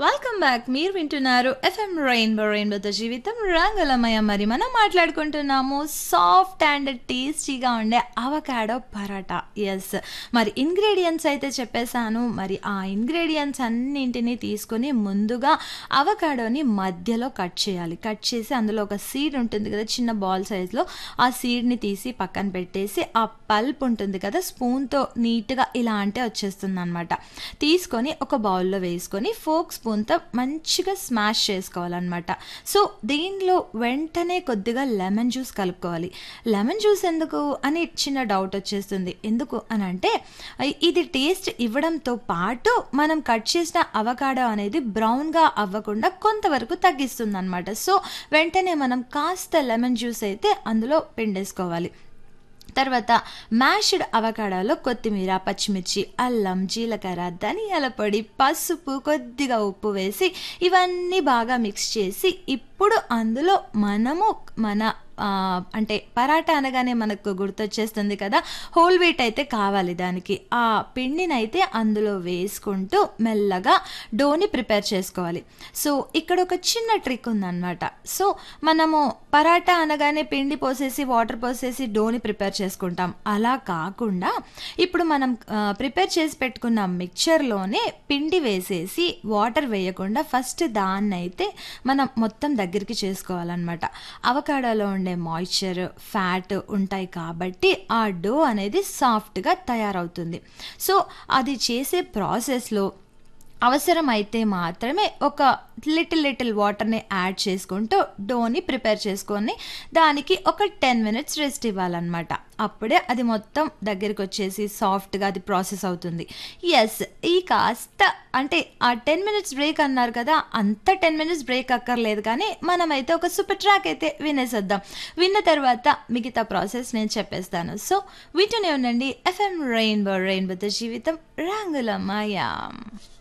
welcome back మీరు వింటున్నారు FM rainbow రెయిన్బోతో జీవితం రంగులమయ మరి మనం మాట్లాడుకుంటున్నాము సాఫ్ట్ అండ్ టేస్టీగా ఉండే అవకాడో పరాటా ఎస్ మరి ఇంగ్రీడియంట్స్ అయితే చెప్పేశాను మరి ఆ ఇంగ్రీడియంట్స్ అన్నింటినీ తీసుకొని ముందుగా అవకాడోని మధ్యలో కట్ చేయాలి కట్ చేసి అందులో ఒక సీడ్ ఉంటుంది కదా చిన్న బాల్ సైజులో ఆ సీడ్ని తీసి పక్కన పెట్టేసి ఆ పల్ప్ ఉంటుంది కదా స్పూన్తో నీట్గా ఇలా అంటే వచ్చేస్తుంది అనమాట తీసుకొని ఒక బౌల్లో వేసుకొని ఫోక్ స్పూన్తో మంచిగా స్మాష్ చేసుకోవాలన్నమాట సో దీనిలో వెంటనే కొద్దిగా లెమన్ జ్యూస్ కలుపుకోవాలి లెమన్ జ్యూస్ ఎందుకు అని చిన్న డౌట్ వచ్చేస్తుంది ఎందుకు అని అంటే ఇది టేస్ట్ ఇవ్వడంతో పాటు మనం కట్ చేసిన అవకాడో అనేది బ్రౌన్గా అవ్వకుండా కొంతవరకు తగ్గిస్తుంది అనమాట సో వెంటనే మనం కాస్త లెమన్ జ్యూస్ అయితే అందులో పిండేసుకోవాలి తర్వాత మ్యాష్డ్ అవకాడోలో కొత్తిమీర పచ్చిమిర్చి అల్లం జీలకర్ర ధనియాల పొడి పసుపు కొద్దిగా ఉప్పు వేసి ఇవన్నీ బాగా మిక్స్ చేసి ఇప్పుడు అందులో మనము మన అంటే పరాటా అనగానే మనకు గుర్తొచ్చేస్తుంది కదా హోల్ వీట్ అయితే కావాలి దానికి ఆ పిండిని అయితే అందులో వేసుకుంటూ మెల్లగా డోని ప్రిపేర్ చేసుకోవాలి సో ఇక్కడ ఒక చిన్న ట్రిక్ ఉందన్నమాట సో మనము పరాటా అనగానే పిండి పోసేసి వాటర్ పోసేసి డోని ప్రిపేర్ చేసుకుంటాం అలా కాకుండా ఇప్పుడు మనం ప్రిపేర్ చేసి పెట్టుకున్న మిక్చర్లోనే పిండి వేసేసి వాటర్ వేయకుండా ఫస్ట్ దాన్ని అయితే మనం మొత్తం దగ్గరికి చేసుకోవాలన్నమాట అవకాడోలో ఉండే మాయిశ్చర్ ఫ్యాట్ ఉంటాయి కాబట్టి ఆ డో అనేది సాఫ్ట్గా తయారవుతుంది సో అది చేసే ప్రాసెస్లో అవసరమైతే మాత్రమే ఒక లిటిల్ లిటిల్ వాటర్ని యాడ్ చేసుకుంటూ డోని ప్రిపేర్ చేసుకొని దానికి ఒక టెన్ మినిట్స్ రెస్ట్ ఇవ్వాలన్నమాట అప్పుడే అది మొత్తం దగ్గరికి వచ్చేసి సాఫ్ట్గా అది ప్రాసెస్ అవుతుంది ఎస్ ఈ కాస్త అంటే ఆ టెన్ మినిట్స్ బ్రేక్ అన్నారు కదా అంత టెన్ మినిట్స్ బ్రేక్ అక్కర్లేదు కానీ మనమైతే ఒక సూపర్ ట్రాక్ అయితే వినేసేద్దాం విన్న తర్వాత మిగతా ప్రాసెస్ నేను చెప్పేస్తాను సో వీటినే ఉండండి ఎఫ్ఎం రెయిన్బో రెయిన్బోతో జీవితం రంగుల మాయా